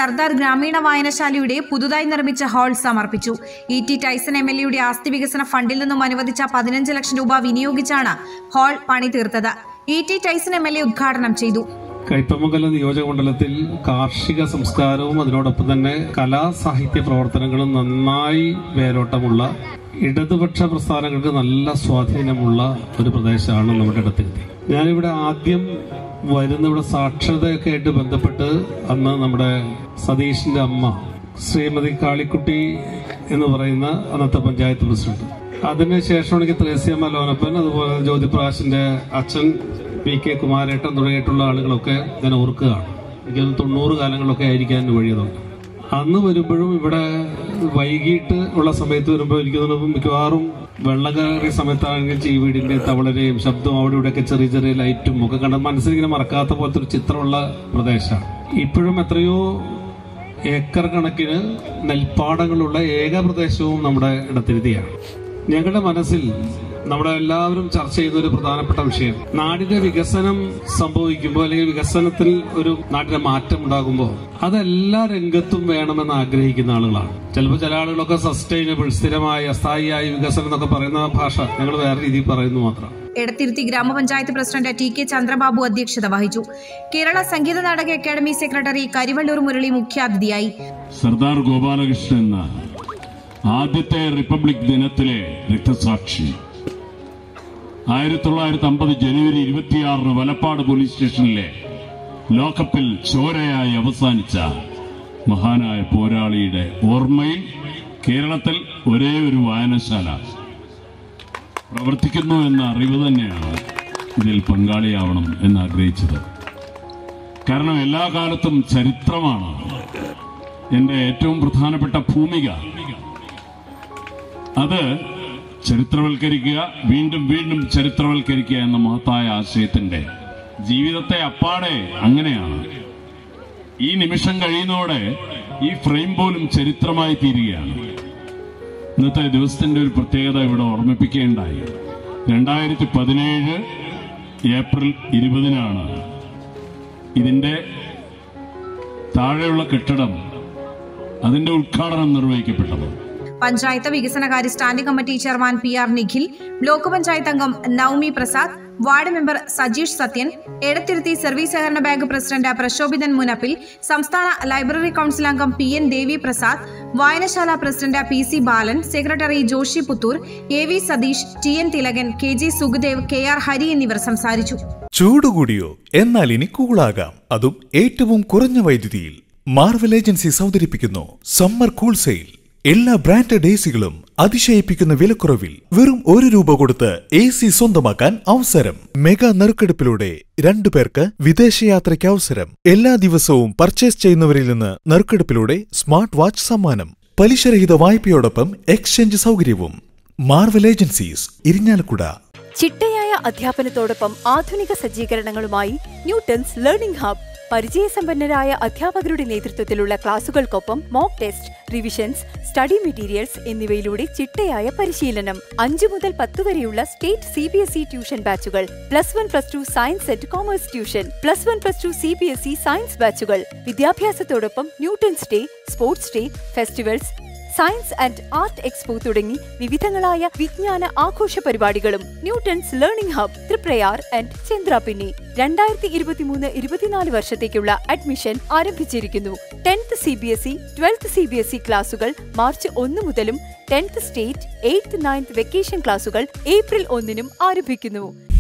സർദാർ ഗ്രാമീണ വായനശാലയുടെ പുതുതായി നിർമ്മിച്ച ഹാൾ സമർപ്പിച്ചു ഇ ടി ടൈസൺ എം എൽ എയുടെ ആസ്തി വികസന ഫണ്ടിൽ നിന്നും അനുവദിച്ച പതിനഞ്ച് ലക്ഷം രൂപ വിനിയോഗിച്ചാണ് ഹാൾ പണി തീർത്തത് E T Tyson M L A ഉദ്ഘാടനം ചെയ്തു കയ്പമംഗലം നിയോജക മണ്ഡലത്തിൽ കാർഷിക സംസ്കാരവും അതിനോടൊപ്പം തന്നെ കലാ സാഹിത്യ പ്രവർത്തനങ്ങളും നന്നായി വേരോട്ടമുള്ള ഇടതുപക്ഷ പ്രസ്ഥാനങ്ങൾക്ക് നല്ല സ്വാധീനമുള്ള ഒരു പ്രദേശമാണ് നമ്മുടെ ഇടത്തിരുത്തി ഞാനിവിടെ ആദ്യം വരുന്ന ഇവിടെ സാക്ഷരതയൊക്കെ ആയിട്ട് ബന്ധപ്പെട്ട് അന്ന് നമ്മുടെ സതീഷിന്റെ അമ്മ ശ്രീമതി കാളിക്കുട്ടി എന്ന് പറയുന്ന അന്നത്തെ പഞ്ചായത്ത് പ്രസിഡന്റ് അതിനുശേഷമാണ് എനിക്ക് ത്രേസ്യമ്മ ലോനപ്പൻ അതുപോലെ ജ്യോതിപ്രകാശിന്റെ അച്ഛൻ പി കെ കുമാരേട്ടൻ തുടങ്ങിയിട്ടുള്ള ആളുകളൊക്കെ ഞാൻ ഓർക്കുകയാണ് എനിക്കൊന്ന് തൊണ്ണൂറ് കാലങ്ങളൊക്കെ ആയിരിക്കാൻ വഴി തോന്നുന്നു അന്ന് വരുമ്പോഴും ഇവിടെ വൈകിട്ട് ഉള്ള സമയത്ത് വരുമ്പോൾ എനിക്ക് തോന്നുന്നു മിക്കവാറും വെള്ളം കയറിയ സമയത്താണെങ്കിൽ ചീവീടിന്റെ തവളരെയും ശബ്ദവും അവിടെ ഇവിടെയൊക്കെ ചെറിയ ചെറിയ ലൈറ്റും ഒക്കെ കണ്ട് മനസ്സിലിങ്ങനെ മറക്കാത്ത പോലത്തെ ഒരു ചിത്രമുള്ള പ്രദേശമാണ് ഇപ്പോഴും എത്രയോ ഏക്കർ കണക്കിന് നെൽപ്പാടങ്ങളുള്ള ഏക പ്രദേശവും നമ്മുടെ ഇടത്തിരുത്തിയാണ് ഞങ്ങളുടെ മനസ്സിൽ നമ്മുടെ എല്ലാവരും ചർച്ച ചെയ്യുന്ന ഒരു പ്രധാനപ്പെട്ട വിഷയം നാടിന്റെ വികസനം സംഭവിക്കുമ്പോൾ അല്ലെങ്കിൽ വികസനത്തിൽ ഒരു നാട്ടിലെ മാറ്റം ഉണ്ടാകുമ്പോൾ അതെല്ലാ രംഗത്തും വേണമെന്ന് ആഗ്രഹിക്കുന്ന ആളുകളാണ് ചിലപ്പോൾ ചില ആളുകളൊക്കെ സസ്റ്റൈനബിൾ സ്ഥിരമായി അസ്ഥായിയായി വികസനം എന്നൊക്കെ പറയുന്ന ഭാഷ ഞങ്ങൾ വേറെ രീതിയിൽ പറയുന്നു മാത്രം എടത്തിരുത്തി ഗ്രാമപഞ്ചായത്ത് പ്രസിഡന്റ് ടി കെ ചന്ദ്രബാബു അധ്യക്ഷത വഹിച്ചു കേരള സംഗീത നാടക അക്കാദമി സെക്രട്ടറി കരിവള്ളൂർ മുരളി മുഖ്യാതിഥിയായി സർദാർ ഗോപാലകൃഷ്ണൻ എന്ന ആദ്യത്തെ റിപ്പബ്ലിക് ദിനത്തിലെ രക്തസാക്ഷി ആയിരത്തി തൊള്ളായിരത്തി അമ്പത് ജനുവരി ഇരുപത്തിയാറിന് വലപ്പാട് പോലീസ് സ്റ്റേഷനിലെ ലോക്കപ്പിൽ ചോരയായി അവസാനിച്ച മഹാനായ പോരാളിയുടെ ഓർമ്മയിൽ കേരളത്തിൽ ഒരേ ഒരു വായനശാല പ്രവർത്തിക്കുന്നു എന്ന അറിവ് തന്നെയാണ് ഇതിൽ പങ്കാളിയാവണം എന്ന് ആഗ്രഹിച്ചത് കാരണം എല്ലാ കാലത്തും ചരിത്രമാണ് എന്റെ ഏറ്റവും പ്രധാനപ്പെട്ട ഭൂമിക അത് ചരിത്രവൽക്കരിക്കുക വീണ്ടും വീണ്ടും ചരിത്രവൽക്കരിക്കുക എന്ന മഹത്തായ ആശയത്തിന്റെ ജീവിതത്തെ അപ്പാടെ അങ്ങനെയാണ് ഈ നിമിഷം കഴിയുന്നതോടെ ഈ ഫ്രെയിം പോലും ചരിത്രമായി തീരുകയാണ് ഇന്നത്തെ ദിവസത്തിന്റെ ഒരു പ്രത്യേകത ഇവിടെ ഓർമ്മിപ്പിക്കുകയുണ്ടായി രണ്ടായിരത്തി പതിനേഴ് ഏപ്രിൽ ഇരുപതിനാണ് ഇതിന്റെ താഴെയുള്ള കെട്ടിടം അതിന്റെ ഉദ്ഘാടനം നിർവഹിക്കപ്പെട്ടത് പഞ്ചായത്ത് വികസനകാര്യ standing committee chairman P R Nikhil block panchayat അംഗം Naumi Prasad ward member Sajeesh Sathyan Edathiruthy service സഹകരണ ബാങ്ക് പ്രസിഡന്റ് പ്രശോഭിതൻ മുനപ്പിൽ സംസ്ഥാന ലൈബ്രറി കൌൺസിൽ അംഗം പി എൻ ദേവി പ്രസാദ് വായനശാല പ്രസിഡന്റ് പി സി ബാലൻ സെക്രട്ടറി ജോഷി പുത്തൂർ എ വി സതീഷ് ടി എൻ തിലകൻ കെ ജി സുഖദേവ് കെ ആർ ഹരി എന്നിവർ സംസാരിച്ചു ചൂട് കൂടിയോ എന്നാൽ ഇനി കൂളാകാം അതും ഏറ്റവും കുറഞ്ഞ വൈദ്യുതിയിൽ മാർവൽ ഏജൻസീസ് അവതരിപ്പിക്കുന്നു സമ്മർ കൂൾ സെയിൽ എല്ലാ ബ്രാൻഡഡ് എ സികളും അതിശയിപ്പിക്കുന്ന വിലക്കുറവിൽ വെറും ഒരു രൂപ കൊടുത്ത് എ സി സ്വന്തമാക്കാൻ അവസരം മെഗാ നറുക്കെടുപ്പിലൂടെ രണ്ടു പേർക്ക് വിദേശയാത്രയ്ക്ക് അവസരം എല്ലാ ദിവസവും പർച്ചേസ് ചെയ്യുന്നവരിൽ നിന്ന് നറുക്കെടുപ്പിലൂടെ സ്മാർട്ട് വാച്ച് സമ്മാനം പലിശരഹിത വായ്പയോടൊപ്പം എക്സ്ചേഞ്ച് സൗകര്യവും മാർവൽ ഏജൻസീസ് ഇരിഞ്ഞാലക്കുട ചിട്ടയായ അധ്യാപനത്തോടൊപ്പം ആധുനിക സജ്ജീകരണങ്ങളുമായി ന്യൂട്ടൺസ് ലേണിംഗ് ഹബ് പരിചയസമ്പന്നരായ അധ്യാപകരുടെ നേതൃത്വത്തിലുള്ള ക്ലാസുകൾക്കൊപ്പം mock test revisions study materials എന്നിവയിലൂടെ ചിട്ടയായ പരിശീലനം അഞ്ചു മുതൽ പത്ത് വരെയുള്ള state C B S E tuition ബാച്ചുകൾ plus one plus two science and commerce tuition plus one plus two C B S E science ബാച്ചുകൾ വിദ്യാഭ്യാസത്തോടൊപ്പം Newton's day sports day festivals science and art expo തുടങ്ങി വിവിധങ്ങളായ വിജ്ഞാന ആഘോഷ പരിപാടികളും Newton's learning hub Triprayar and Chandrapinni രണ്ടായിരത്തി ഇരുപത്തിമൂന്ന് ഇരുപത്തിനാല് വർഷത്തേക്കുള്ള അഡ്മിഷൻ ആരംഭിച്ചിരിക്കുന്നു tenth C B S E twelfth C B S E ക്ലാസുകൾ മാർച്ച് ഒന്ന് മുതലും tenth state eighth ninth vacation ക്ലാസുകൾ ഏപ്രിൽ ഒന്നിനും ആരംഭിക്കുന്നു